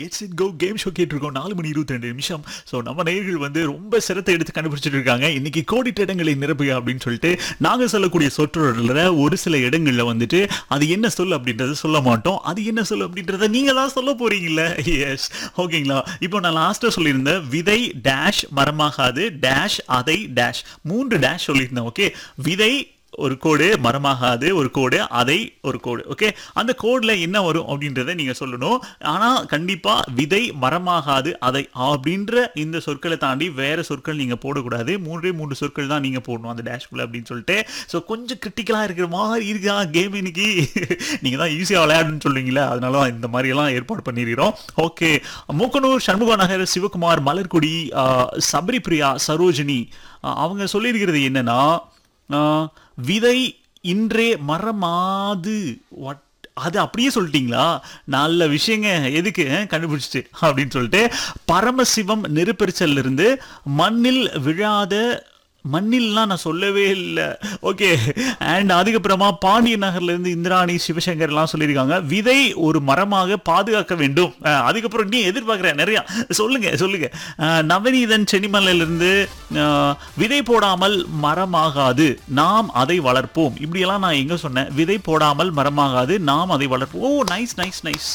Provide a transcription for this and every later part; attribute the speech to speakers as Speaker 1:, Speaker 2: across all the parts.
Speaker 1: gets it go game show கேட்டிருக்கோம் நாலு மணி இருபத்தி ரெண்டு நிமிஷம் ஸோ நம்ம நேயர்கள் வந்து ரொம்ப சிரத்தை எடுத்து கண்டுபிடிச்சிட்டு இருக்காங்க இன்னைக்கு கோடிட்ட இடங்களை நிரப்புக அப்படின்னு சொல்லிட்டு நாங்கள் சொல்லக்கூடிய சொற்றொடரில் ஒரு சில இடங்களில் வந்துட்டு அது என்ன சொல் அப்படின்றத சொல்ல மாட்டோம் அது என்ன சொல் அப்படின்றத நீங்கள் தான் சொல்ல போறீங்களே எஸ் ஓகேங்களா இப்போ நான் லாஸ்ட்டாக சொல்லியிருந்தேன் விதை டேஷ் மரமாகாது டேஷ் அதை டேஷ் மூன்று டேஷ் சொல்லியிருந்தேன் ஓகே விதை ஒரு கோடு மரமாகாது ஒரு கோடு அதை ஒரு கோடு ஓகே அந்த கோடில் என்ன வரும் அப்படின்றத நீங்கள் சொல்லணும் ஆனால் கண்டிப்பாக விதை மரமாகாது அதை அப்படின்ற இந்த சொற்களை தாண்டி வேற சொற்கள் நீங்கள் போடக்கூடாது மூன்றே மூன்று சொற்கள் தான் நீங்கள் போடணும் அந்த டேஷ்குள்ள அப்படின்னு சொல்லிட்டு ஸோ கொஞ்சம் கிரிட்டிக்கலாக இருக்கிற மாதிரி இருக்கா கேம் இன்னைக்கு நீங்கள் தான் ஈஸியாக விளையாடுன்னு சொல்லுவீங்களே அதனால தான் இந்த மாதிரியெல்லாம் ஏற்பாடு பண்ணியிருக்கிறோம் ஓகே மூக்கனூர் சண்முக நகர் சிவகுமார் மலர்கொடி ஆஹ், சபரி பிரியா சரோஜினி ஆஹ், அவங்க சொல்லியிருக்கிறது என்னன்னா ஆஹ், விதை இன்றே மரமாது what அது அப்படியே சொல்லிட்டீங்களா நல்ல விஷயங்க எதுக்கு அஹ், கண்டுபிடிச்சிட்டு அப்படின்னு சொல்லிட்டு பரமசிவம் நெருப்பெரிச்சல்ல இருந்து மண்ணில் விழாத மண்ணில்லாம் நான் சொல்லவே இல்லை ஓகே அண்ட் அதுக்கப்புறமா பாண்டிய நகர்ல இருந்து இந்திராணி சிவசங்கர்லாம் சொல்லியிருக்காங்க விதை ஒரு மரமாக பாதுகாக்க வேண்டும் அஹ், அதுக்கப்புறம் நீ எதிர்பார்க்குறேன் நிறையா சொல்லுங்க சொல்லுங்க அஹ், நவநீதன் சென்னிமலையிலிருந்து அஹ், விதை போடாமல் மரமாகாது நாம் அதை வளர்ப்போம் இப்படியெல்லாம் நான் எங்க சொன்னேன் விதை போடாமல் மரமாகாது நாம் அதை வளர்ப்போம் ஓ நைஸ் நைஸ் நைஸ்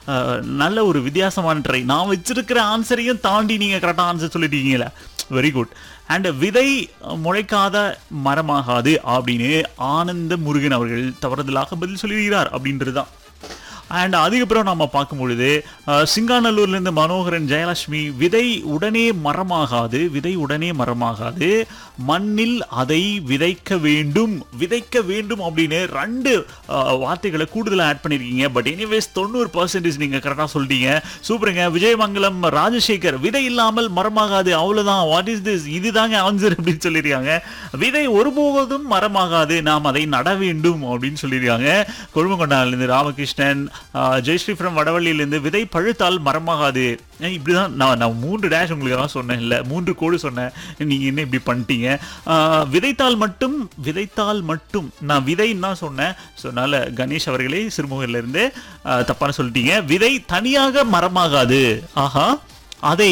Speaker 1: நல்ல ஒரு வித்தியாசமான ட்ரை நான் வச்சிருக்கிற ஆன்சரையும் தாண்டி நீங்க கரெக்டாக ஆன்சர் சொல்லிட்டீங்களா வெரி குட் அண்ட் விதை முளைக்காத மரமாகாது அப்படின்னு ஆனந்த முருகன் அவர்கள் தவறுதலாக பதில் சொல்லியிருக்கிறார் அப்படின்றது தான் அண்ட் அதுக்கப்புறம் நம்ம பார்க்கும் பொழுது அஹ், சிங்காநல்லூர்லேருந்து மனோகரன் ஜெயலட்சுமி விதை உடனே மரமாகாது விதை உடனே மரமாகாது மண்ணில் அதை விதைக்க வேண்டும் விதைக்க வேண்டும் அப்படின்னு ரெண்டு அஹ், வார்த்தைகளை கூடுதலாக ஆட் பண்ணியிருக்கீங்க பட் எனிவேஸ் தொண்ணூறு பர்சன்டேஜ் நீங்கள் கரெக்டாக சொல்லிட்டீங்க சூப்பருங்க விஜயமங்கலம் ராஜசேகர் விதை இல்லாமல் மரமாகாது அவ்வளோதான் வாட் இஸ் திஸ் இதுதாங்க ஆன்சர் அப்படின்னு சொல்லியிருக்காங்க விதை ஒருபோதும் மரமாகாது நாம் அதை நட வேண்டும் அப்படின்னு சொல்லியிருக்காங்க கொழும்புகொண்டானிலிருந்து ராமகிருஷ்ணன் ஆஹ், ஜெயஸ்ரீ ஃப்ரம் வடவள்ளியிலிருந்து விதை பழுத்தால் மரமாகாது ஏன் இப்படிதான் நான் நான் மூன்று டேஷ் உங்களுக்கு தான் சொன்னேன் இல்லை மூன்று கோடு சொன்னேன் நீங்கள் என்ன இப்படி பண்ணிட்டீங்க ஆஹ், விதைத்தால் மட்டும் விதைத்தால் மட்டும் நான் விதைன்னு தான் சொன்னேன் ஸோ அதனால கணேஷ் அவர்களே சிறுமுகையிலிருந்து ஆஹ், தப்பான சொல்லிட்டீங்க விதை தனியாக மரமாகாது ஆஹா அதை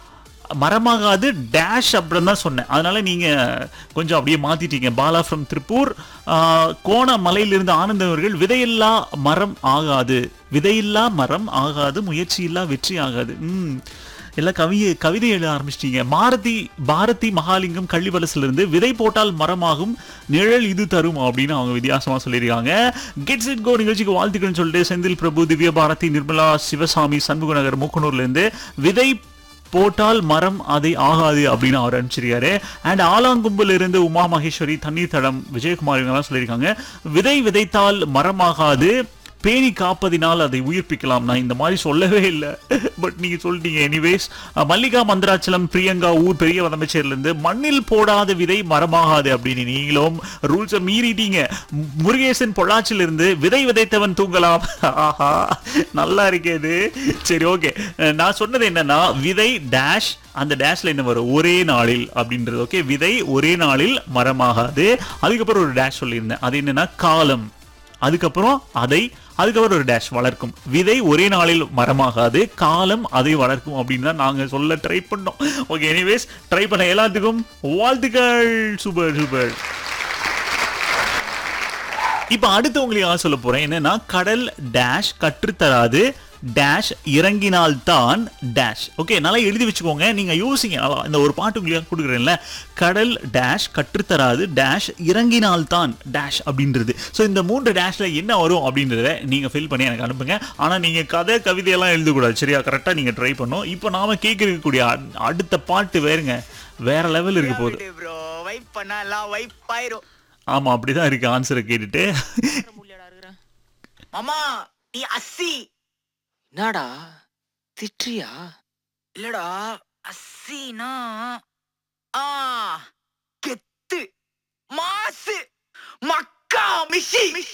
Speaker 1: மரமாகாது டேஷ் அப்படின்னு தான் சொன்னேன் அதனால நீங்க கொஞ்சம் அப்படியே மாத்திட்டீங்க பாலா ஃப்ரம் திருப்பூர் ஆஹ், கோணமலையிலிருந்து ஆனந்தம் அவர்கள் விதையில்லா மரம் ஆகாது விதையில்லா மரம் ஆகாது முயற்சி இல்லா வெற்றி ஆகாது ம் எல்லாம் கவியை கவிதை எழுத ஆரம்பிச்சிட்டீங்க பாரதி பாரதி மகாலிங்கம் கள்ளிவலசுல இருந்து விதை போட்டால் மரமாகும் நிழல் இது தரும் அப்படின்னு அவங்க வித்தியாசமா சொல்லியிருக்காங்க கெட்ஸ் இட் கோ நிகழ்ச்சிக்கு வாழ்த்துக்கள்னு சொல்லிட்டு செந்தில் பிரபு திவ்ய பாரதி நிர்மலா சிவசாமி சண்முகநகர் மூக்கனூர்ல இருந்து விதை போட்டால் மரம் அதை ஆகாது அப்படின்னு அவர் அனுப்பிச்சிருக்காரு அண்ட் ஆலாங்கும்பில் இருந்து உமா மகேஸ்வரி தண்ணீர் தடம் விஜயகுமார் இவங்கெல்லாம் சொல்லியிருக்காங்க விதை விதைத்தால் மரமாகாது பேணி காப்பதினால் அதை உயிர்ப்பிக்கலாம் நான் இந்த மாதிரி சொல்லவே இல்லை பட் நீங்க சொல்லிட்டீங்க எனிவேஸ் மல்லிகா மந்திராச்சலம் பிரியங்கா ஊர் பெரிய வதம்பச்சேரில இருந்து மண்ணில் போடாத விதை மரமாகாது அப்படின்னு நீங்களும் ரூல்ஸை மீறிட்டீங்க மு- முருகேசன் பொள்ளாச்சில இருந்து விதை விதைத்தவன் தூங்கலாம் ஆஹா நல்லா இருக்கே இது சரி ஓகே நான் சொன்னது என்னன்னா விதை டேஷ் அந்த டேஷ்ல என்ன வரும் ஒரே நாளில் அப்படின்றது ஓகே விதை ஒரே நாளில் மரமாகாது அதுக்கப்புறம் ஒரு டேஷ் சொல்லியிருந்தேன் அது என்னன்னா காலம் அதுக்கப்புறம் அதை அதுக்கப்புறம் ஒரு டேஷ் வளர்க்கும் விதை ஒரே நாளில் மரமாகாது காலம் அதை வளர்க்கும் அப்படின்னு தான் நாங்க சொல்ல ட்ரை பண்ணோம் ஓகே எனிவேஸ் ட்ரை பண்ண எல்லாத்துக்கும் வாழ்த்துக்கள் சூப்பர் சூப்பர் இப்போ அடுத்து உங்களுக்கு நான் சொல்ல போறேன் என்னன்னா கடல் டேஷ் கற்றுத்தராது டேஷ் இறங்கினால்தான் டேஷ் ஓகே நல்லா எழுதி வச்சுக்கோங்க நீங்க யோசிங்க நல்லா இந்த ஒரு பாட்டு உங்களுக்கு கொடுக்குறேன்ல கடல் டேஷ் கற்றுத்தராது டேஷ் இறங்கினால்தான் டேஷ் அப்படின்றது ஸோ இந்த மூன்று டேஷ்ல என்ன வரும் அப்படின்றத நீங்க ஃபில் பண்ணி எனக்கு அனுப்புங்க ஆனா நீங்க கதை கவிதையெல்லாம் எழுதக்கூடாது சரியா கரெக்டா நீங்க ட்ரை பண்ணும் இப்போ நாம கேட்கக்கூடிய அடுத்த பாட்டு வேறுங்க வேற லெவல் இருக்க போகுது
Speaker 2: ப்ரோ வைப் பண்ணா எல்லாம் வைப் ஆயிரும்
Speaker 1: ஆமா அப்படிதான் இருக்கு ஆன்சரை கேட்டுட்டு
Speaker 2: மாமா நீ அஸ்ஸி
Speaker 3: என்னடா திட்றியா
Speaker 2: இல்லடா அஸ்ஸினா ஆ கெத்து மாசு மக்கா மிஷி